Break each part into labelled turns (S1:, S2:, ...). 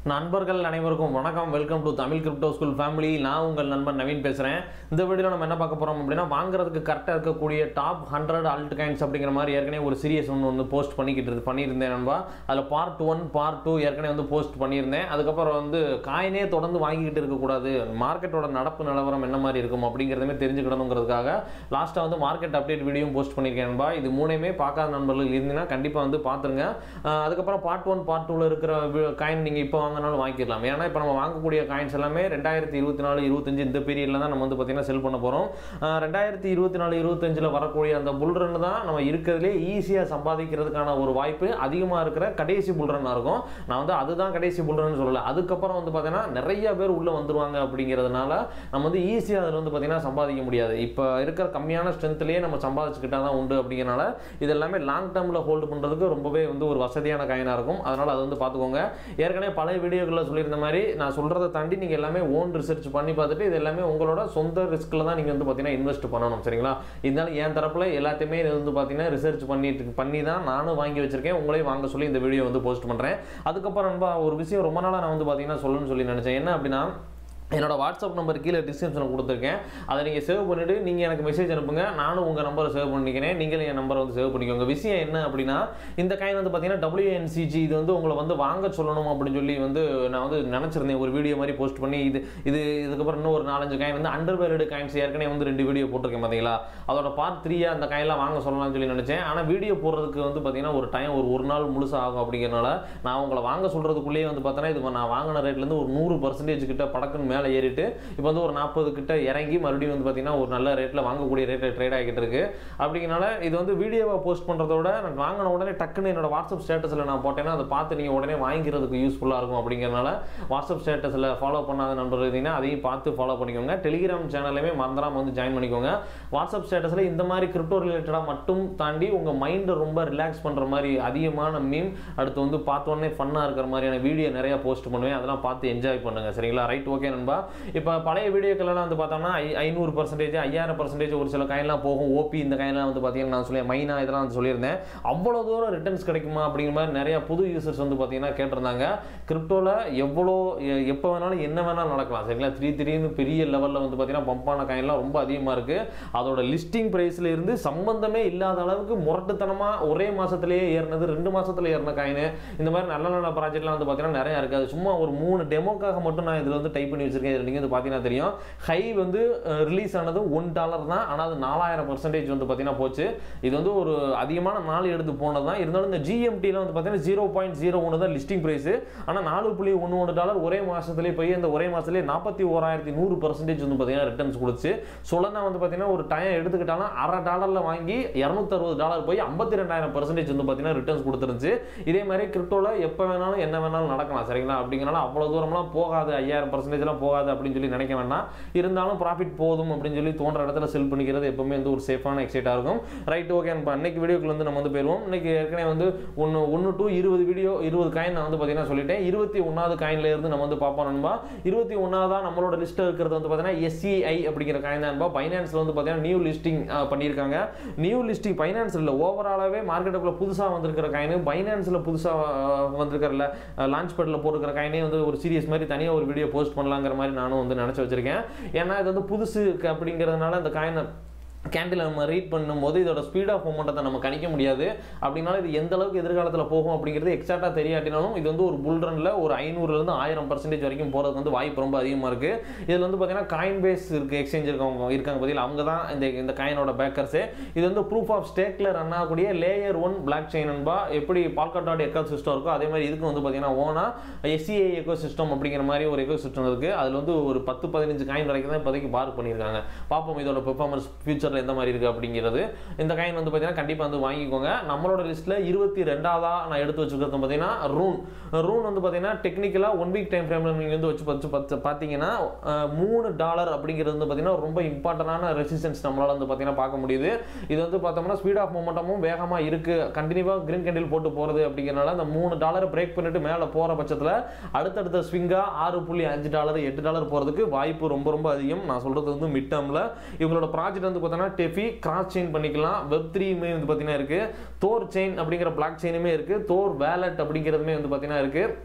S1: நண்பர்கள் அனைவருக்கும் வணக்கம் welcome to Tamil crypto school family நான் உங்கள் நண்பன் நவீன் பேசுகிறேன் இந்த வீடியோவில் நம்ம என்ன பார்க்க போகிறோம் அப்படின்னா வாங்குறதுக்கு கரெக்டாக இருக்கக்கூடிய டாப் ஹண்ட்ரட் அல்ட் காயின்ஸ் அப்படிங்கிற மாதிரி ஏற்கனவே ஒரு சீரியஸ் ஒன்று வந்து போஸ்ட் பண்ணிக்கிட்டு இருந்து பண்ணியிருந்தேன் நண்பா அதில் பார்ட் ஒன் பார்ட் டூ ஏற்கனவே வந்து போஸ்ட் பண்ணியிருந்தேன் அதுக்கப்புறம் வந்து காயினே தொடர்ந்து வாங்கிக்கிட்டு இருக்கக்கூடாது மார்க்கெட்டோட நடப்பு நிலவரம் என்ன மாதிரி இருக்கும் அப்படிங்கிறதுமே தெரிஞ்சுக்கிடணுங்கிறதுக்காக லாஸ்ட்டாக வந்து மார்க்கெட் அப்டேட் வீடியோவும் போஸ்ட் பண்ணியிருக்கேன் நண்பா இது மூணுமே பார்க்காத நண்பர்கள் இருந்தீங்கன்னா கண்டிப்பாக வந்து பார்த்துருங்க அஹ் அதுக்கப்புறம் பார்ட் ஒன் பார்ட் டூவில் இருக்கிற காயின் நீங்கள் இப்போ வாங்கினாலும் வாங்கிக்கலாம் ஏன்னா இப்போ நம்ம வாங்கக்கூடிய காயின்ஸ் எல்லாமே ரெண்டாயிரத்தி இருபத்தி நாலு இருபத்தஞ்சு இந்த பீரியடில் தான் நம்ம வந்து பார்த்தீங்கன்னா செல் பண்ண போகிறோம் ரெண்டாயிரத்தி இருபத்தி நாலு இருபத்தஞ்சில் வரக்கூடிய அந்த புல்ரன் தான் நம்ம இருக்கிறதுலே ஈஸியாக சம்பாதிக்கிறதுக்கான ஒரு வாய்ப்பு அதிகமாக இருக்கிற கடைசி புல்ரனாக இருக்கும் நான் வந்து அதுதான் கடைசி புல்ரன் சொல்லலை அதுக்கப்புறம் வந்து பார்த்தீங்கன்னா நிறைய பேர் உள்ளே வந்துருவாங்க அப்படிங்கிறதுனால நம்ம வந்து ஈஸியாக அதில் வந்து பார்த்தீங்கன்னா சம்பாதிக்க முடியாது இப்போ இருக்கிற கம்மியான ஸ்ட்ரென்த்லேயே நம்ம சம்பாதிச்சுக்கிட்டா தான் உண்டு அப்படிங்கிறனால இது எல்லாமே லாங் டேர்மில் ஹோல்டு பண்ணுறதுக்கு ரொம்பவே வந்து ஒரு வசதியான காயினாக இருக்கும் அதனால் அதை வந்து பார்த்துக்கோங்க ஏற்கனவே பழைய வீடியோக்களில் சொல்லியிருந்த மாதிரி நான் சொல்கிறத தாண்டி நீங்கள் எல்லாமே ஓன் ரிசர்ச் பண்ணி பார்த்துட்டு இது எல்லாமே உங்களோட சொந்த ரிஸ்கில் தான் நீங்கள் வந்து பார்த்தீங்கன்னா இன்வெஸ்ட் பண்ணணும் சரிங்களா இருந்தாலும் என் தரப்பில் எல்லாத்தையுமே இது வந்து பார்த்தீங்கன்னா ரிசர்ச் பண்ணிட்டு பண்ணி தான் நானும் வாங்கி வச்சிருக்கேன் உங்களையும் வாங்க சொல்லி இந்த வீடியோ வந்து போஸ்ட் பண்ணுறேன் அதுக்கப்புறம் நண்பா ஒரு விஷயம் ரொம்ப நாளாக நான் வந்து பார்த்தீங்கன்னா சொல்லணும்னு சொல்லி நினச்சேன் என்ன அப்படின்னா என்னோட வாட்ஸ்அப் நம்பர் கீழே டிஸ்கிரிப்ஷனில் கொடுத்துருக்கேன் அதை நீங்கள் சேவ் பண்ணிவிட்டு நீங்கள் எனக்கு மெசேஜ் அனுப்புங்க நானும் உங்கள் நம்பரை சேவ் பண்ணிக்கிறேன் நீங்களும் என் நம்பரை வந்து சேவ் பண்ணிக்கோங்க விஷயம் என்ன அப்படின்னா இந்த காயின் வந்து பார்த்தீங்கன்னா WNCG இது வந்து உங்களை வந்து வாங்க சொல்லணும் அப்படின்னு சொல்லி வந்து நான் வந்து நினச்சிருந்தேன் ஒரு வீடியோ மாதிரி போஸ்ட் பண்ணி இது இது இதுக்கப்புறம் இன்னும் ஒரு நாலஞ்சு காயின் வந்து அண்டர் வேர்டு காயின்ஸ் ஏற்கனவே வந்து ரெண்டு வீடியோ போட்டிருக்கேன் பார்த்தீங்களா அதோட பார்ட் த்ரீயாக அந்த காயின்லாம் வாங்க சொல்லலாம்னு சொல்லி நினச்சேன் ஆனால் வீடியோ போடுறதுக்கு வந்து பார்த்தீங்கன்னா ஒரு டைம் ஒரு ஒரு நாள் முழுசாக ஆகும் அப்படிங்கிறனால நான் உங்களை வாங்க சொல்கிறதுக்குள்ளேயே வந்து பார்த்தோன்னா இது நான் வாங்கின ரேட்லேருந்து ஒரு நூறு பர்சன்டேஜ் கிட்ட படக்குன்னு மேலே ஏறிட்டு இப்போ வந்து ஒரு நாற்பது கிட்ட இறங்கி மறுபடியும் வந்து பார்த்தீங்கன்னா ஒரு நல்ல ரேட்டில் வாங்கக்கூடிய ரேட்டில் ட்ரேட் ஆகிட்டு இருக்கு அப்படிங்கனால இது வந்து வீடியோவை போஸ்ட் பண்ணுறதோட நான் வாங்கின உடனே டக்குன்னு என்னோட வாட்ஸ்அப் ஸ்டேட்டஸில் நான் போட்டேன்னா அதை பார்த்து நீங்கள் உடனே வாங்கிக்கிறதுக்கு யூஸ்ஃபுல்லாக இருக்கும் அப்படிங்கிறனால வாட்ஸ்அப் ஸ்டேட்டஸில் ஃபாலோ பண்ணாத நண்பர்கள் இருந்தீங்கன்னா அதையும் பார்த்து ஃபாலோ பண்ணிக்கோங்க டெலிகிராம் சேனலையுமே மறந்துடாம வந்து ஜாயின் பண்ணிக்கோங்க வாட்ஸ்அப் ஸ்டேட்டஸில் இந்த மாதிரி கிரிப்டோ ரிலேட்டடாக மட்டும் தாண்டி உங்கள் மைண்டை ரொம்ப ரிலாக்ஸ் பண்ணுற மாதிரி அதிகமான மீம் அடுத்து வந்து பார்த்தோன்னே ஃபன்னாக இருக்கிற மாதிரியான வீடியோ நிறையா போஸ்ட் பண்ணுவேன் அதெல்லாம் பார்த்து என்ஜாய் பண்ணுங்கள் சரிங்களா ரைட் ஓகே நண்பா இப்போ பழைய வீடியோக்கள்லாம் வந்து பார்த்தோம்னா ஐ- ஐநூறு பர்சன்டேஜ் ஐயாயிரம் பர்சன்டேஜ் ஒரு சில காயின்லாம் போகும் ஓபி இந்த காயின்லாம் வந்து பார்த்தீங்கன்னா நான் சொல்லி மைனா இதெல்லாம் வந்து சொல்லியிருந்தேன் அவ்வளோ தூரம் ரிட்டர்ன்ஸ் கிடைக்குமா அப்படிங்கிற மாதிரி நிறைய புது யூசர்ஸ் வந்து பார்த்தீங்கன்னா கேட்டிருந்தாங்க கிரிப்டோவில் எவ்வளோ எ- எப்போ வேணாலும் என்ன வேணாலும் நடக்கலாம் சரிங்களா த்ரீ த்ரீன்னு பெரிய லெவலில் வந்து பார்த்தீங்கன்னா பம்பான காயின்லாம் ரொம்ப அதிகமாக இருக்குது அதோட லிஸ்டிங் ப்ரைஸில் இருந்து சம்பந்தமே இல்லாத அளவுக்கு முரட்டுத்தனமாக ஒரே மாதத்துலேயே ஏறினது ரெண்டு மாசத்துல ஏறின காயின் இந்த மாதிரி நல்ல நல்ல ப்ராஜெக்ட்லாம் வந்து பார்த்தீங்கன்னா நிறையா இருக்குது அது சும்மா ஒரு மூணு டெமோக்காக மட்டும் நான் இதில் வந்து டைப் பண்ணி வச்சிருக்கேன் இதில் நீங்கள் வந்து பார்த்தீங்கன்னா தெரியும் ஹை வந்து ரிலீஸ் ஆனது ஒன் டாலர் தான் ஆனால் அது நாலாயிரம் பர்சன்டேஜ் வந்து பார்த்தீங்கன்னா போச்சு இது வந்து ஒரு அதிகமான நாள் எடுத்து போனது தான் இருந்தாலும் இந்த ஜிஎம்டியில் வந்து பார்த்தீங்கன்னா ஜீரோ பாயிண்ட் ஜீரோ ஒன்று தான் லிஸ்டிங் ப்ரைஸ் ஆனால் நாலு புள்ளி ஒன்று ஒன்று டாலர் ஒரே மாதத்துலேயே போய் இந்த ஒரே மாதத்துலேயே நாற்பத்தி ஓராயிரத்தி நூறு பர்சன்டேஜ் வந்து பார்த்தீங்கன்னா ரிட்டர்ன்ஸ் கொடுத்து சொல்லனா வந்து பார்த்தீங்கன்னா ஒரு டைம் எடுத்துக்கிட்டாலும் அரை டாலரில் வாங்கி இரநூத்தறுபது டாலர் போய் ஐம்பத்தி ரெண்டாயிரம் பர்சன்டேஜ் வந்து பார்த்தீங்கன்னா ரிட்டர்ன்ஸ் கொடுத்துருந்துச்சு இதே மாதிரி கிரிப்டோவில் எப்போ வேணாலும் என்ன வேணாலும் நடக்கலாம் சரிங்களா அப்படிங்கிறனால அவ்வளோ தூரம்லாம் போகாது ஐயாயிரம் பர்சன்டேஜ்லாம் போகாது அப்படின்னு சொல்லி நினைக்க வேண்டாம் இருந்தாலும் ப்ராஃபிட் போதும் அப்படின்னு சொல்லி தோன்ற இடத்துல செல் பண்ணிக்கிறது எப்பவுமே வந்து ஒரு சேஃபான எக்ஸைட்டாக இருக்கும் ரைட் ஓகே இப்போ இன்னைக்கு வீடியோக்குள்ள வந்து நம்ம வந்து போயிடுவோம் இன்னைக்கு ஏற்கனவே வந்து ஒன்று ஒன்று டு இருபது வீடியோ இருபது காயின் நான் வந்து பார்த்தீங்கன்னா சொல்லிட்டேன் இருபத்தி ஒன்றாவது காயின்ல இருந்து நம்ம வந்து பார்ப்போம் நண்பா இருபத்தி ஒன்றாவதா நம்மளோட லிஸ்ட்டில் இருக்கிறது வந்து பார்த்தீங்கன்னா எஸ்சிஐ அப்படிங்கிற காயின் தான் நண்பா பைனான்ஸில் வந்து பார்த்தீங்கன்னா நியூ லிஸ்டிங் பண்ணியிருக்காங்க நியூ லிஸ்டிங் பைனான்ஸ் இல்லை ஓவராலாகவே மார்க்கெட்டுக்குள்ள புதுசாக வந்திருக்கிற காயின் பைனான்ஸில் புதுசாக வந்திருக்கிறல லான்ச் பேட்டில் போட்டிருக்கிற காயினே வந்து ஒரு சீரியஸ் மாதிரி தனியாக ஒரு வீடியோ போஸ்ட் பண்ணலாங்கிற மாதிரி நானும் வந்து நினச்சி வச்சிருக்கேன் ஏன்னா இது வந்து புதுசு அப்படிங்கிறதுனால இந்த காயினை கேண்டில் நம்ம ரீட் பண்ணும்போது இதோட ஸ்பீட் ஆஃப் மூமெண்ட்டை நம்ம கணிக்க முடியாது அப்படின்னால இது எந்த அளவுக்கு எதிர்காலத்தில் போகும் அப்படிங்கிறது எக்ஸாக்டாக தெரியாட்டினாலும் இது வந்து ஒரு புல் ரனில் ஒரு ஐநூறுலேருந்து ஆயிரம் பர்சன்டேஜ் வரைக்கும் போகிறதுக்கு வந்து வாய்ப்பு ரொம்ப அதிகமாக இருக்குது இதில் வந்து பார்த்தீங்கன்னா காயின் பேஸ் இருக்குது எக்ஸ்சேஞ்ச் இருக்கவங்க இருக்காங்க பார்த்தீங்களா அவங்க தான் இந்த இந்த காயினோட பேக்கர்ஸு இது வந்து ப்ரூஃப் ஆஃப் ஸ்டேக்கில் ரன் ஆகக்கூடிய லேயர் ஒன் பிளாக் செயின் என்பா எப்படி பால்காட் டாட் எக்கோ சிஸ்டம் இருக்கோ அதே மாதிரி இதுக்கு வந்து பார்த்தீங்கன்னா ஓனா எஸ்சிஐ எக்கோ சிஸ்டம் அப்படிங்கிற மாதிரி ஒரு எக்கோ சிஸ்டம் இருக்குது அதில் வந்து ஒரு பத்து பதினஞ்சு காயின் வரைக்கும் தான் இப்போதைக்கு பார்க் பண்ணியிருக்காங்க பார்ப்போம் இதோட பெர்ஃபார்மன்ஸ் ஃபியூச்சரில் எந்த மாதிரி இருக்குது அப்படிங்கிறது இந்த காயின் வந்து பார்த்தீங்கன்னா கண்டிப்பாக வந்து வாங்கிக்கோங்க நம்மளோட லிஸ்ட்டில் இருபத்தி ரெண்டாவதா நான் எடுத்து வச்சுக்கிறது பார்த்தீங்கன்னா ரூன் ரூன் வந்து பார்த்தீங்கன்னா டெக்னிக்கலாக ஒன் வீக் டைம் ஃப்ரேமில் நீங்கள் வந்து வச்சு வச்சு பார்த்து பார்த்தீங்கன்னா அஹ், மூணு டாலர் அப்படிங்கிறது வந்து பார்த்தீங்கன்னா ரொம்ப இம்பார்ட்டண்டான ரெசிஸ்டன்ஸ் நம்மளால் வந்து பார்த்தீங்கன்னா பார்க்க முடியுது இது வந்து பார்த்தோம்னா ஸ்பீட் ஆஃப் மூமெண்டமும் வேகமாக இருக்குது கண்டினியூவாக கிரீன் கேண்டில் போட்டு போகிறது அப்படிங்கிறனால அந்த மூணு டாலரை பிரேக் பண்ணிட்டு மேலே போகிற பட்சத்தில் அடுத்தடுத்த ஸ்விங்காக ஆறு புள்ளி அஞ்சு டாலர் எட்டு டாலர் போகிறதுக்கு வாய்ப்பு ரொம்ப ரொம்ப அதிகம் நான் சொல்கிறது வந்து மிட் டேர்மில் இவங்களோட ப்ராஜெக்ட் வந்து பார்த்தோன்னா டெஃபி கிராஸ் செயின் பண்ணிக்கலாம் வெப் த்ரீமே வந்து பார்த்தீங்கன்னா இருக்குது தோர் செயின் அப்படிங்கிற பிளாக் செயினுமே இருக்குது தோர் வேலட் அப்படிங்கிறதுமே வந்து பார்த்தீங்கன்னா இருக்குது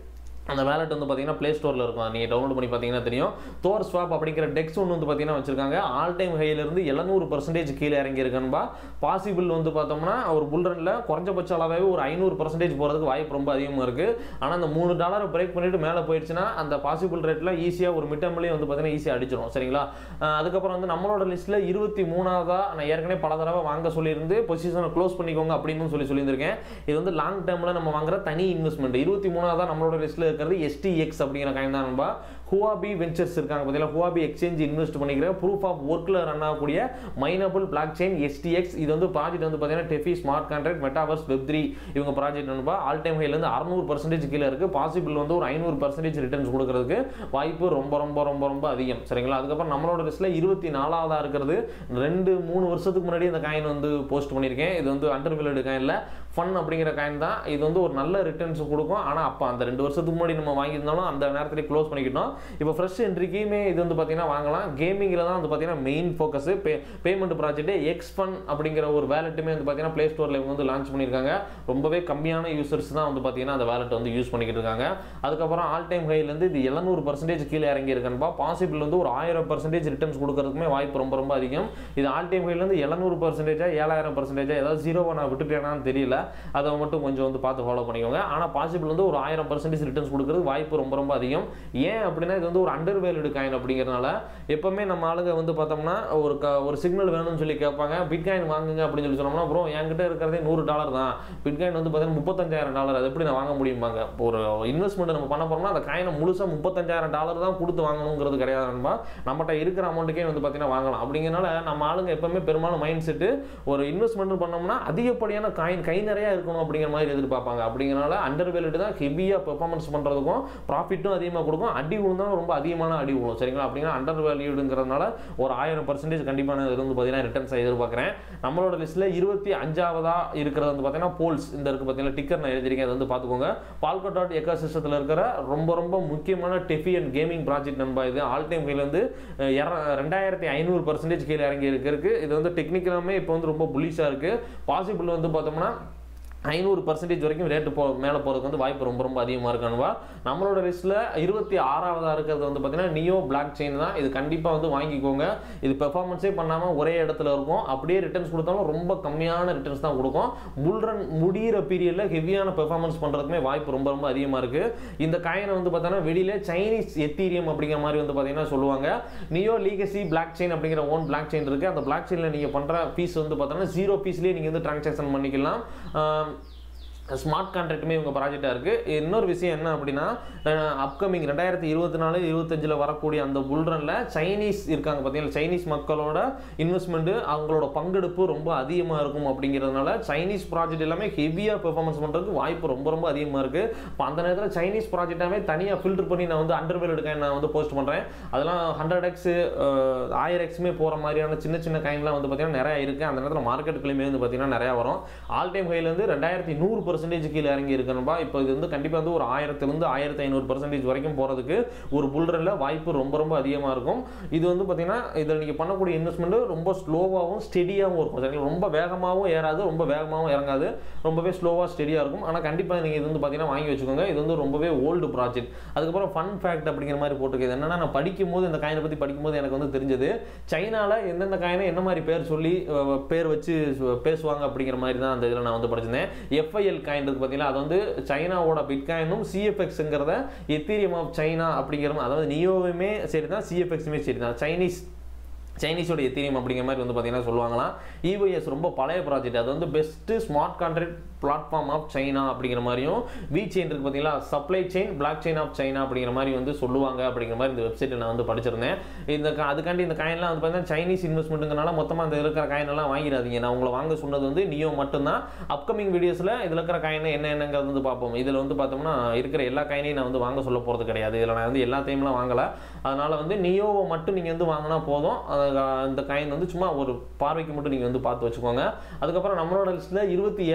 S1: அந்த வேலட் வந்து பார்த்தீங்கன்னா ப்ளே ஸ்டோரில் இருக்கும் நீங்கள் டவுன்லோட் பண்ணி பார்த்தீங்கன்னா தெரியும் தோர் ஸ்வாப் அப்படிங்கிற டெக்ஸ் ஒன்று வந்து பார்த்தீங்கன்னா வச்சிருக்காங்க ஆல் டைம் ஹையிலிருந்து எழுநூறு பர்சன்டேஜ் கீழே இறங்கி இருக்கன்பா பாசிபிள் வந்து பார்த்தோம்னா ஒரு புல்ரனில் குறைஞ்சபட்ச அளவாகவே ஒரு ஐநூறு பர்சன்டேஜ் போகிறதுக்கு வாய்ப்பு ரொம்ப அதிகமாக இருக்குது ஆனால் அந்த மூணு டாலரை பிரேக் பண்ணிட்டு மேலே போயிடுச்சுன்னா அந்த பாசிபிள் ரேட்டில் ஈஸியாக ஒரு மிட்டம்லேயே வந்து பார்த்தீங்கன்னா ஈஸியாக அடிச்சிடும் சரிங்களா அஹ் அதுக்கப்புறம் வந்து நம்மளோட லிஸ்ட்டில் இருபத்தி மூணாவதா நான் ஏற்கனவே பல தடவை வாங்க சொல்லியிருந்து பொசிஷனை க்ளோஸ் பண்ணிக்கோங்க அப்படின்னு சொல்லி சொல்லியிருந்திருக்கேன் இது வந்து லாங் டேர்மில் நம்ம வாங்குற தனி இன்வெஸ்ட்மெண்ட் இருபத்தி மூணாவதா நம்மளோட லிஸ்ட்டில் இருக்கிறது எஸ்டிஎக்ஸ் அப்படிங்கிற காயின் தான் நண்பா ஹுவாபி வெஞ்சர்ஸ் இருக்காங்க பார்த்தீங்களா ஹுவாபி எக்ஸ்சேஞ்ச் இன்வெஸ்ட் பண்ணிக்கிற ப்ரூஃப் ஆஃப் ஒர்க்கில் ரன் ஆகக்கூடிய மைனபிள் பிளாக் செயின் எஸ்டிஎக்ஸ் இது வந்து ப்ராஜெக்ட் வந்து பார்த்தீங்கன்னா DeFi smart contract metaverse web three இவங்க ப்ராஜெக்ட் நண்பா ஆல் டைம் ஹைலேருந்து அறுநூறு பர்சன்டேஜ் கீழே இருக்குது பாசிபிள் வந்து ஒரு ஐநூறு பர்சன்டேஜ் ரிட்டர்ன்ஸ் கொடுக்கறதுக்கு வாய்ப்பு ரொம்ப ரொம்ப ரொம்ப ரொம்ப அதிகம் சரிங்களா அதுக்கப்புறம் நம்மளோட லிஸ்ட்டில் இருபத்தி நாலாவதாக இருக்கிறது ரெண்டு மூணு வருஷத்துக்கு முன்னாடி இந்த காயின் வந்து போஸ்ட் பண்ணியிருக்கேன் இது வந்து அண்டர் வில்லடு காயினில் ஃபன் அப்படிங்கிற காயின் தான் இது வந்து ஒரு நல்ல ரிட்டர்ன்ஸ் கொடுக்கும் ஆனால் அப்போ அந்த ரெண்டு வருஷத்துக்கு முன்னாடி நம்ம வாங்கியிருந்தாலும் அந்த நேரத்தில் க்ளோஸ் பண்ணிக்கிட்டோம் இப்போ ஃப்ரெஷ் என்ட்ரிக்குமே இது வந்து பார்த்தீங்கன்னா வாங்கலாம் கேமிங்கில் தான் வந்து பார்த்தீங்கன்னா main focus pay payment project X fun அப்படிங்கிற ஒரு வேலெட்டுமே வந்து பார்த்தீங்கன்னா ப்ளே ஸ்டோரில் இவங்க வந்து லான்ச் பண்ணியிருக்காங்க ரொம்பவே கம்மியான யூசர்ஸ் தான் வந்து பார்த்தீங்கன்னா அந்த வேலெட் வந்து யூஸ் பண்ணிக்கிட்டு இருக்காங்க அதுக்கப்புறம் ஆல் டைம் ஹைலேருந்து இது எழுநூறு பர்சன்டேஜ் கீழே இறங்கி இருக்கன்பா பாசிபிள் வந்து ஒரு ஆயிரம் பர்சன்டேஜ் ரிட்டர்ன்ஸ் கொடுக்கறதுக்குமே வாய்ப்பு ரொம்ப ரொம்ப அதிகம் இது ஆல் டைம் ஹைலேருந்து எழுநூறு பர்சன்டேஜா ஏழாயிரம் பர்சன்டேஜா ஏதாவது ஜீரோவை நான் விட்டுட்டேனான்னு தெரியல அதை மட்டும் கொஞ்சம் வந்து பார்த்து ஃபாலோ பண்ணிக்கோங்க ஆனால் பாசிபிள் வந்து ஒரு ஆயிரம் பர்சன்டேஜ் ரிட்டர்ன்ஸ் கொடுக்கறது வாய்ப்பு ரொம்ப ரொம்ப அதிகம் ஏன் அப்படின்னா இது வந்து ஒரு அண்டர் வேல்டு காயின் அப்படிங்கிறனால எப்பவுமே நம்ம ஆளுங்க வந்து பார்த்தோம்னா ஒரு க ஒரு சிக்னல் வேணும்னு சொல்லி கேட்பாங்க பிட்காயின் வாங்குங்க அப்படின்னு சொல்லி சொன்னோம்னா ப்ரோ என்கிட்ட இருக்கிறதே நூறு டாலர் தான் பிட்காயின் வந்து பார்த்தீங்கன்னா முப்பத்தஞ்சாயிரம் டாலர் அது எப்படி நான் வாங்க முடியுமாங்க ஒரு இன்வெஸ்ட்மெண்ட் நம்ம பண்ண போறோம்னா அந்த காயினை முழுசாக முப்பத்தஞ்சாயிரம் டாலர் தான் கொடுத்து வாங்கணுங்கிறது கிடையாது நண்பா நம்மகிட்ட இருக்கிற அமௌண்ட்டுக்கே வந்து பார்த்தீங்கன்னா வாங்கலாம் அப்படிங்கிறனால நம்ம ஆளுங்க எப்பவுமே பெரும்பாலும் மைண்ட் செட்டு ஒரு இன்வெஸ்ட்மெண்ட் பண்ணோம்னா அதிகப்படியான காயின் கை நிறைய இருக்கணும் அப்படிங்கிற மாதிரி எதிர்பார்ப்பாங்க அப்படிங்கிறனால அண்டர் வேலிட்டு தான் ஹெவியாக பெர்ஃபார்மன்ஸ் பண்ணுறதுக்கும் ப்ராஃபிட்டும் அதிகமாக கொடுக்கும் அடி விழுந்தாலும் ரொம்ப அதிகமான அடி விழும் சரிங்களா அப்படிங்கிற அண்டர் வேல்யூடுங்கிறதுனால ஒரு ஆயிரம் பர்சன்டேஜ் கண்டிப்பாக நான் இது வந்து பார்த்தீங்கன்னா ரிட்டர்ன்ஸ் எதிர்பார்க்குறேன் நம்மளோட லிஸ்ட்டில் இருபத்தி அஞ்சாவதா இருக்கிறது வந்து பார்த்தீங்கன்னா போல்ஸ் இந்த இருக்கு பார்த்தீங்கன்னா டிக்கர் நான் எழுதிருக்கேன் அதை வந்து பார்த்துக்கோங்க பால்கோ டாட் எக்கா சிஸ்டத்தில் இருக்கிற ரொம்ப ரொம்ப முக்கியமான டெஃபி அண்ட் கேமிங் ப்ராஜெக்ட் நண்பா இது ஆல் டைம் கையில் வந்து அஹ், இர- ரெண்டாயிரத்தி ஐநூறு பர்சன்டேஜ் கீழே இறங்கி இருக்கு இருக்கு இது வந்து டெக்னிக்கலாமே இப்போ வந்து ரொம்ப புலிஷாக இருக்கு பாசிபிள் வந்து பார்த்தோம்னா ஐநூறு பர்சன்டேஜ் வரைக்கும் ரேட்டு போ மேலே போகிறதுக்கு வந்து வாய்ப்பு ரொம்ப ரொம்ப அதிகமாக இருக்கானுவா நம்மளோட லிஸ்ட்டில் இருபத்தி ஆறாவதாக இருக்கிறது வந்து பார்த்தீங்கன்னா நியோ பிளாக் செயின் தான் இது கண்டிப்பாக வந்து வாங்கிக்கோங்க இது பெர்ஃபார்மன்ஸே பண்ணாமல் ஒரே இடத்துல இருக்கும் அப்படியே ரிட்டர்ன்ஸ் கொடுத்தாலும் ரொம்ப கம்மியான ரிட்டர்ன்ஸ் தான் கொடுக்கும் புல் ரன் முடிகிற பீரியடில் ஹெவியான பெர்ஃபார்மன்ஸ் பண்ணுறதுக்குமே வாய்ப்பு ரொம்ப ரொம்ப அதிகமாக இருக்குது இந்த காயினை வந்து பார்த்தோன்னா வெளியில சைனீஸ் எத்தீரியம் அப்படிங்கிற மாதிரி வந்து பார்த்தீங்கன்னா சொல்லுவாங்க நியோ லீகசி பிளாக் செயின் அப்படிங்கிற ஓன் பிளாக் செயின் இருக்குது அந்த பிளாக் செயினில் நீங்கள் பண்ணுற ஃபீஸ் வந்து பார்த்தோன்னா ஜீரோ ஃபீஸ்லேயே நீங்கள் வந்து ட்ரான்சாக்ஷன் பண்ணிக்கலாம் ஆம், ஸ்மார்ட் கான்ட்ராக்ட்டுமே இவங்க ப்ராஜெக்டாக இருக்குது இன்னொரு விஷயம் என்ன அப்படின்னா அப்கமிங் ரெண்டாயிரத்தி இருபத்தி நாலு இருபத்தஞ்சில் வரக்கூடிய அந்த புல்ரனில் சைனீஸ் இருக்காங்க பார்த்தீங்களா சைனீஸ் மக்களோட இன்வெஸ்ட்மெண்ட்டு அவங்களோட பங்கெடுப்பு ரொம்ப அதிகமாக இருக்கும் அப்படிங்கிறதுனால சைனீஸ் ப்ராஜெக்ட் எல்லாமே ஹெவியாக பெர்ஃபார்மன்ஸ் பண்ணுறதுக்கு வாய்ப்பு ரொம்ப ரொம்ப அதிகமாக இருக்குது இப்போ அந்த நேரத்தில் சைனீஸ் ப்ராஜெக்டாகவே தனியாக ஃபில்டர் பண்ணி நான் வந்து அண்டர் வேல் எடுக்க நான் வந்து போஸ்ட் பண்ணுறேன் அதெல்லாம் ஹண்ட்ரட் எக்ஸ் ஆயிரம் எக்ஸுமே போகிற மாதிரியான சின்ன சின்ன காயின்லாம் வந்து பார்த்தீங்கன்னா நிறையா இருக்குது அந்த நேரத்தில் மார்க்கெட்டுக்குள்ளேயுமே வந்து பார்த்தீங்கன்னா நிறையா வரும் ஆல் டைம் ஹைலேருந்து ரெண்டாயிரத்தி நூறு பர்சன்டேஜ் கீழே இறங்கி இருக்கணும்பா இப்போ இது வந்து கண்டிப்பாக வந்து ஒரு ஆயிரத்துலேருந்து ஆயிரத்தி ஐநூறு பர்சன்டேஜ் வரைக்கும் போகிறதுக்கு ஒரு புல்ரனில் வாய்ப்பு ரொம்ப ரொம்ப அதிகமாக இருக்கும் இது வந்து பார்த்தீங்கன்னா இதில் நீங்கள் பண்ணக்கூடிய இன்வெஸ்ட்மெண்ட்டு ரொம்ப ஸ்லோவாகவும் ஸ்டெடியாகவும் இருக்கும் சரிங்களா ரொம்ப வேகமாகவும் ஏறாது ரொம்ப வேகமாகவும் இறங்காது ரொம்பவே ஸ்லோவாக ஸ்டெடியாக இருக்கும் ஆனால் கண்டிப்பாக நீங்கள் இது வந்து பார்த்தீங்கன்னா வாங்கி வச்சுக்கோங்க இது வந்து ரொம்பவே ஓல்டு ப்ராஜெக்ட் அதுக்கப்புறம் ஃபன் ஃபேக்ட் அப்படிங்கிற மாதிரி போட்டிருக்குது என்னன்னா நான் படிக்கும்போது இந்த காயினை பற்றி படிக்கும்போது எனக்கு வந்து தெரிஞ்சது சைனாவில் எந்தெந்த காயினை என்ன மாதிரி பேர் சொல்லி அஹ், பேர் வச்சு சு- பேசுவாங்க அப்படிங்கிற மாதிரி தான் அந்த இதில் நான் வந்து படிச்சிருந்தேன் எஃப்ஐஎல் காயின் இருக்கு பார்த்தீங்களா அது வந்து சைனாவோட பிட்காயினும் சிஎஃப்எக்ஸுங்கிறத எத்தீரியம் ஆஃப் சைனா அப்படிங்கிற அதாவது நியோவுமே சரி தான் சிஎஃப்எக்ஸுமே சரி தான் சைனீஸ் சைனீஸோட எத்தீரியம் அப்படிங்கிற மாதிரி வந்து பார்த்தீங்கன்னா சொல்லுவாங்களாம் இஒஎஸ் ரொம்ப பழைய ப்ராஜெக்ட் அது வந்து best smart contract platform of China அப்படிங்கிற மாதிரியும் வி செயின் இருக்கு பார்த்தீங்களா supply chain blockchain of China அப்படிங்கிற மாதிரி வந்து சொல்லுவாங்க அப்படிங்கிற மாதிரி இந்த வெப்சைட்டில் நான் வந்து படிச்சிருந்தேன் இந்த க- அதுக்காண்டி இந்த காயின்லாம் வந்து பார்த்தீங்கன்னா சைனீஸ் இன்வெஸ்ட்மெண்ட்டுங்கனால மொத்தமாக அந்த இருக்கிற காயின் எல்லாம் வாங்கிடாதீங்க நான் உங்களை வாங்க சொன்னது வந்து நியோ மட்டும்தான் அப்கமிங் வீடியோஸில் இதில் இருக்கிற காயின் என்ன என்னங்கிறது வந்து பார்ப்போம் இதில் வந்து பார்த்தோம்னா இருக்கிற எல்லா காயினையும் நான் வந்து வாங்க சொல்ல போகிறது கிடையாது இதில் நான் வந்து எல்லாத்தையும்லாம் வாங்கலை அதனால வந்து நியோவை மட்டும் நீங்கள் வந்து வாங்கினா போதும் அது, அஹ், இந்த காயின் வந்து சும்மா ஒரு பார்வைக்கு மட்டும் நீங்கள் வந்து பார்த்து வச்சுக்கோங்க அதுக்கப்புறம் நம்மளோட லிஸ்ட்டில் இருபத்தி ஏழாவதாக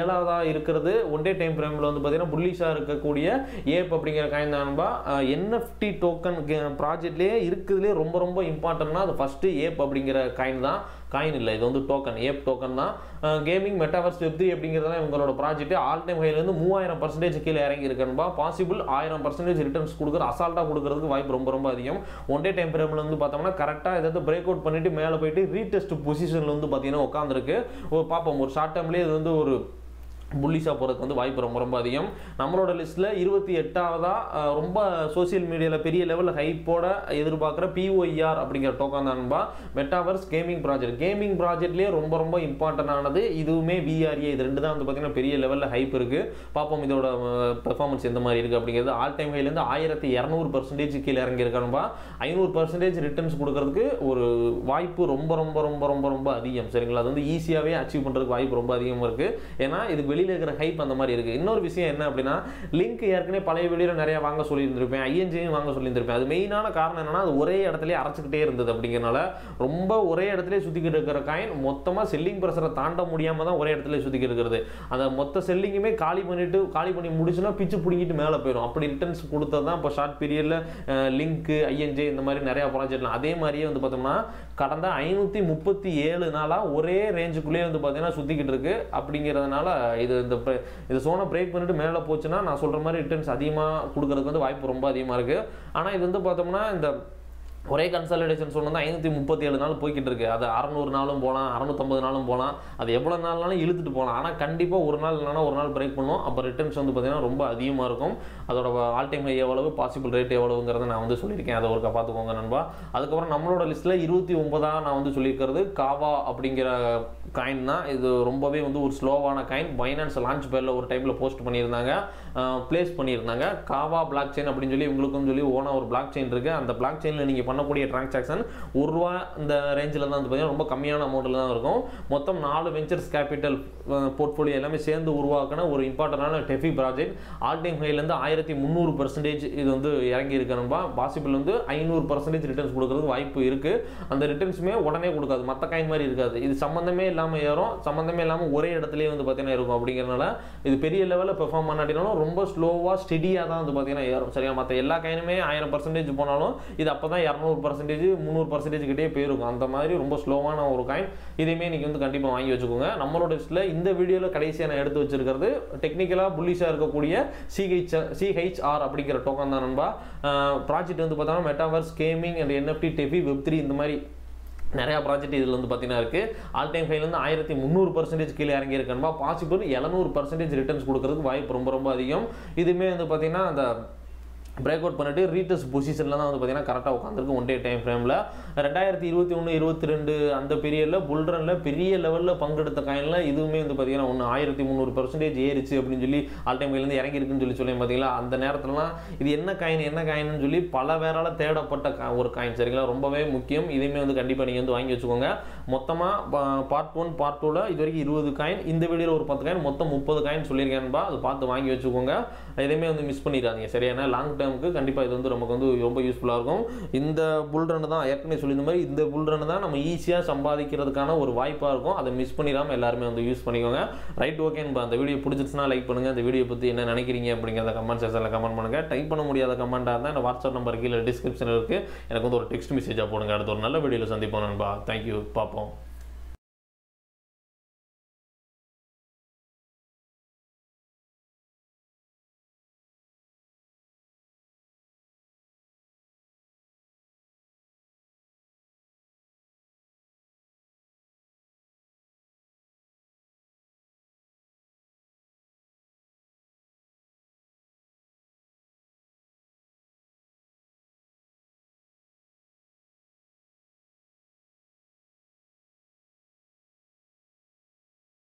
S1: இருக்கிறது ஒன் டே டைம் ஃப்ரேமில் வந்து பார்த்தீங்கன்னா புல்லிஷாக இருக்கக்கூடிய ஏப் அப்படிங்கிற காயின் தான் நண்பா என்எஃப்டி டோக்கன் ப்ராஜெக்ட்லேயே இருக்குதுலேயே ரொம்ப ரொம்ப இம்பார்ட்டன்ட்னா அது ஃபஸ்ட்டு ஏப் அப்படிங்கிற காயின் தான் காயின் இல்லை இது வந்து டோக்கன் ஏப் டோக்கன் தான் கேமிங் மெட்டாவர்ஸ் வெப் த்ரீ அப்படிங்கிறதுலாம் இவங்களோட ப்ராஜெக்ட் ஆல் டைம் ஹைலேருந்து மூவாயிரம் பர்சன்டேஜ் கீழே இறங்கி இருக்கணும்பா பாசிபிள் ஆயிரம் பர்சன்டேஜ் ரிட்டர்ன்ஸ் கொடுக்குற அசால்ட்டாக கொடுக்கறதுக்கு வாய்ப்பு ரொம்ப ரொம்ப அதிகம் ஒன் டே டைம் ஃப்ரேமில் வந்து பார்த்தோம்னா கரெக்டாக ஏதாவது பிரேக் அவுட் பண்ணிட்டு மேலே போயிட்டு ரீடெஸ்ட் பொசிஷனில் வந்து பார்த்தீங்கன்னா உட்காந்துருக்கு ஓ பார்ப்போம் ஒரு ஷார்ட் டைம்லேயே இது வந்து ஒரு புல்லிஷாக போகிறதுக்கு வந்து வாய்ப்பு ரொம்ப ரொம்ப அதிகம் நம்மளோட லிஸ்ட்டில் இருபத்தி எட்டாவதாக ரொம்ப சோசியல் மீடியாவில் பெரிய லெவலில் ஹைப்போட எதிர்பார்க்குற பிஒய்ஆர் அப்படிங்கிற டோக்கன் தான்பா மெட்டாவர்ஸ் கேமிங் ப்ராஜெக்ட் கேமிங் ப்ராஜெக்ட்லேயே ரொம்ப ரொம்ப இம்பார்ட்டன்ட் ஆனது இதுவுமே விஆர்ஏ இது ரெண்டு தான் வந்து பார்த்தீங்கன்னா பெரிய லெவலில் ஹைப் இருக்குது பார்ப்போம் இதோட பெர்ஃபார்மன்ஸ் எந்த மாதிரி இருக்குது அப்படிங்கிறது ஆல் டைம் ஹைலேருந்து ஆயிரத்தி இரநூறு பர்சன்டேஜ் கீழே இறங்கியிருக்கானும்பா ஐநூறு பர்சன்டேஜ் ரிட்டர்ன்ஸ் கொடுக்கறதுக்கு ஒரு வாய்ப்பு ரொம்ப ரொம்ப ரொம்ப ரொம்ப ரொம்ப அதிகம் சரிங்களா அது வந்து ஈஸியாகவே அச்சீவ் பண்ணுறதுக்கு வாய்ப்பு ரொம்ப அதிகமாக இருக்குது ஏன்னா இது வெளியில் இருக்கிற ஹைப் அந்த மாதிரி இருக்குது இன்னொரு விஷயம் என்ன அப்படின்னா லிங்க் ஏற்கனவே பழைய வெளியில் நிறைய வாங்க சொல்லியிருந்திருப்பேன் ஐஎன்ஜியும் வாங்க சொல்லியிருந்திருப்பேன் அது மெயினான காரணம் என்னன்னா அது ஒரே இடத்துல அரைச்சிக்கிட்டே இருந்தது அப்படிங்கிறனால ரொம்ப ஒரே இடத்துல சுற்றிக்கிட்டு இருக்கிற காயின் மொத்தமாக செல்லிங் ப்ரெஷரை தாண்ட முடியாமல் தான் ஒரே இடத்துல சுற்றிக்கிட்டு இருக்கிறது அந்த மொத்த செல்லிங்குமே காலி பண்ணிட்டு காலி பண்ணி முடிச்சுன்னா பிச்சு பிடிங்கிட்டு மேலே போயிடும் அப்படி ரிட்டர்ன்ஸ் கொடுத்தது தான் இப்போ ஷார்ட் பீரியடில் லிங்க்கு ஐஎன்ஜே இந்த மாதிரி நிறையா ப்ராஜெக்ட்லாம் அதே மாதிரியே வந்து பார்த்தோம்னா கடந்த ஐநூற்றி முப்பத்தி ஏழு நாளாக ஒரே ரேஞ்சுக்குள்ளேயே வந்து பார்த்தீங்கன்னா சுற்றிக்கிட்டு இருக்கு அப்படிங்கிறதுனால இது இந்த pre- இது சோனை பிரேக் பண்ணிட்டு மேலே போச்சுன்னா நான் சொல்கிற மாதிரி ரிட்டர்ன்ஸ் அதிகமாக கொடுக்கறதுக்கு வந்து வாய்ப்பு ரொம்ப அதிகமாக இருக்குது ஆனால் இது வந்து பார்த்தோம்னா இந்த ஒரே கன்சாலிடேஷன் சொன்னது ஐநூற்றி முப்பத்தி ஏழு நாள் போய்கிட்டு இருக்கு அது அறநூறு நாளும் போகலாம் அறநூத்தம்பது நாளும் போகலாம் அது எவ்வளோ நாள்னாலும் இழுத்துட்டு போகலாம் ஆனால் கண்டிப்பாக ஒரு நாள் இல்லைனா ஒரு நாள் பிரேக் பண்ணும் அப்போ ரிட்டர்ன்ஸ் வந்து பார்த்தீங்கன்னா ரொம்ப அதிகமாக இருக்கும் அதோட ஆல் டைம் ஹை எவ்வளவு பாசிபிள் ரேட் எவ்வளவுங்கிறத நான் வந்து சொல்லியிருக்கேன் அதை ஒருக்கா பார்த்துக்கோங்க நண்பா அதுக்கப்புறம் நம்மளோட லிஸ்ட்டில் இருபத்தி ஒன்பதா நான் வந்து சொல்லியிருக்கிறது காவா அப்படிங்கிற காயின் தான் இது ரொம்பவே வந்து ஒரு ஸ்லோவான காயின் பைனான்ஸ் லான்ச் பேரில் ஒரு டைமில் போஸ்ட் பண்ணியிருந்தாங்க ப்ளேஸ் பண்ணியிருந்தாங்க காவா பிளாக் செயின் அப்படின்னு சொல்லி உங்களுக்கும் சொல்லி ஓனா ஒரு பிளாக் செயின் இருக்குது அந்த பிளாக் செயினில் நீங்கள் பண்ணக்கூடிய டிரான்சாக்ஷன் ஒரு ரூபா இந்த ரேஞ்சில் தான் வந்து பார்த்தீங்கன்னா ரொம்ப கம்மியான அமௌண்ட்டில் தான் இருக்கும் மொத்தம் நாலு வெஞ்சர்ஸ் கேபிட்டல் போர்ட்ஃபோலியோ எல்லாமே சேர்ந்து உருவாக்கின ஒரு இம்பார்ட்டண்டான டெஃபி ப்ராஜெக்ட் ஆல் டைம் ஹைலேருந்து ஆயிரத்தி முந்நூறு பர்சன்டேஜ் இது வந்து இறங்கி இருக்கணும்பா பாசிபிள் வந்து ஐநூறு பர்சன்டேஜ் ரிட்டர்ன்ஸ் கொடுக்கறதுக்கு வாய்ப்பு இருக்குது அந்த ரிட்டர்ன்ஸுமே உடனே கொடுக்காது மற்ற காயின் மாதிரி இருக்காது இது சம்மந்தமே இல்லாமல் ஏறும் சம்மந்தமே இல்லாமல் ஒரே இடத்துலயே வந்து பார்த்தீங்கன்னா இருக்கும் அப்படிங்கிறனால இது பெரிய லெவலில் பெர்ஃபார்ம் பண்ணாட்டினாலும் ரொம்ப ஸ்லோவாக ஸ்டெடியாக தான் வந்து பார்த்தீங்கன்னா ஏறும் சரியா மற்ற எல்லா காயினுமே ஆயிரம் பர்சன்டேஜ் போனாலும் இது அப்போ தான் இரநூறு பர்சன்டேஜ் முந்நூறு பர்சன்டேஜ் கிட்டே போயிருக்கும் அந்த மாதிரி ரொம்ப ஸ்லோவான ஒரு காயின் இதையுமே நீங்கள் வந்து கண்டிப்பாக வாங்கி வச்சுக்கோங்க நம்மளோட லிஸ்ட்டில் இந்த வீடியோவில் கடைசியாக நான் எடுத்து வச்சிருக்கிறது டெக்னிக்கலாக புல்லிஷாக இருக்கக்கூடிய சிஹெச் சிஹெச்ஆர் அப்படிங்கிற டோக்கன் தான் நண்பா ப்ராஜெக்ட் வந்து பார்த்தோம்னா metaverse gaming and NFT DeFi web three இந்த மாதிரி நிறையா ப்ராஜெக்ட் இதில் வந்து பார்த்தீங்கன்னா இருக்குது ஆல் டைம் ஃபைவ்லேருந்து ஆயிரத்தி முந்நூறு பர்சன்டேஜ் கீழே இறங்கி இருக்கணுமா பாசிபிள் எழுநூறு பர்சன்டேஜ் ரிட்டர்ன்ஸ் கொடுக்கறதுக்கு வாய்ப்பு ரொம்ப ரொம்ப அதிகம் இதுவுமே வந்து பார்த்தீங்கன்னா அந்த பிரேக் அவுட் பண்ணிட்டு ரீட்டர்ஸ் பொசிஷனில் தான் வந்து பார்த்தீங்கன்னா கரெக்டாக உட்காந்துருக்கு ஒன் டே டைம் ஃப்ரேமில் ரெண்டாயிரத்தி இருபத்தி ஒன்று இருபத்தி ரெண்டு அந்த பீரியடில் புல்ரனில் பெரிய லெவலில் பங்கெடுத்த காயினில் இதுவுமே வந்து பார்த்தீங்கன்னா ஒன்று ஆயிரத்தி முந்நூறு பர்சன்டேஜ் ஏறிச்சு அப்படின்னு சொல்லி ஆல் டைம் இருந்து இறங்கி இருக்குன்னு சொல்லி சொல்லி பார்த்தீங்களா அந்த நேரத்துலலாம் இது என்ன காயின் என்ன காயின்னு சொல்லி பல பேரால் தேடப்பட்ட கா- ஒரு காயின் சரிங்களா ரொம்பவே முக்கியம் இதையுமே வந்து கண்டிப்பாக நீங்கள் வந்து வாங்கி வச்சுக்கோங்க மொத்தமாக பார்ட் ஒன் பார்ட் டூவில் இது வரைக்கும் இருபது காயின் இந்த வீடியோவில் ஒரு பத்து காயின் மொத்தம் முப்பது காயின் சொல்லியிருக்கேன்பா அது பார்த்து வாங்கி வச்சுக்கோங்க எதையுமே வந்து மிஸ் பண்ணிடாதீங்க சரியான லாங் டேர்முக்கு கண்டிப்பாக இது வந்து நமக்கு வந்து ரொம்ப யூஸ்ஃபுல்லாக இருக்கும் இந்த புல் ரன் தான் ஏற்கனவே சொல்லியிருந்த மாதிரி இந்த புல் ரன் தான் நம்ம ஈஸியாக சம்பாதிக்கிறதுக்கான ஒரு வாய்ப்பாக இருக்கும் அதை மிஸ் பண்ணிடாமல் எல்லாருமே வந்து யூஸ் பண்ணிக்கோங்க ரைட் ஓகேன்பா அந்த வீடியோ பிடிச்சிருச்சுன்னா லைக் பண்ணுங்கள் அந்த வீடியோ பற்றி என்ன நினைக்கிறீங்க அப்படிங்கிறத கமெண்ட் செக்ஷனில் கமெண்ட் பண்ணுங்கள் டைப் பண்ண முடியாத கமெண்ட்டாக இருந்தால் இந்த வாட்ஸ்அப் நம்பர் கீழே டிஸ்கிரிப்ஷனில் இருக்குது எனக்கு வந்து ஒரு டெக்ஸ்ட் மெசேஜாக போடுங்க அடுத்த ஒரு நல்ல வீடியோவில் சந்திப்போம் நண்பா தேங்க்யூ பார்ப்போம்